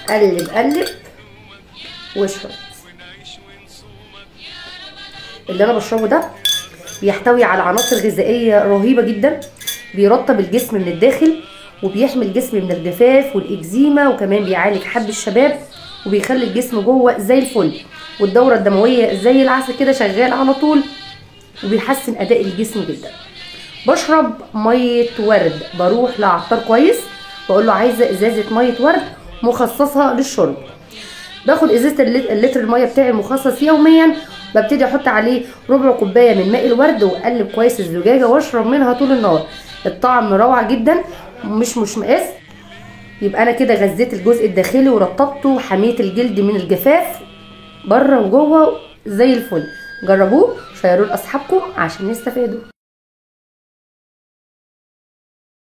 قلب قلب واشرب اللي انا بشربه ده بيحتوي على عناصر غذائيه رهيبه جدا بيرطب الجسم من الداخل وبيحمي الجسم من الجفاف والاكزيما وكمان بيعالج حب الشباب وبيخلي الجسم جوه زي الفل والدوره الدمويه زي العسل كده شغال على طول وبيحسن اداء الجسم جدا بشرب ميه ورد بروح لعطار كويس بقول له عايزه ازازه ميه ورد مخصصه للشرب باخد ازازه اللت- اللتر الميه بتاعي المخصص يوميا ببتدي احط عليه ربع كوبايه من ماء الورد واقلب كويس الزجاجه واشرب منها طول النهار الطعم روعه جدا مش مشمئز يبقى انا كده غذيت الجزء الداخلي ورطبته وحميت الجلد من الجفاف بره وجوه زي الفل جربوه شيروه لاصحابكم عشان يستفادوا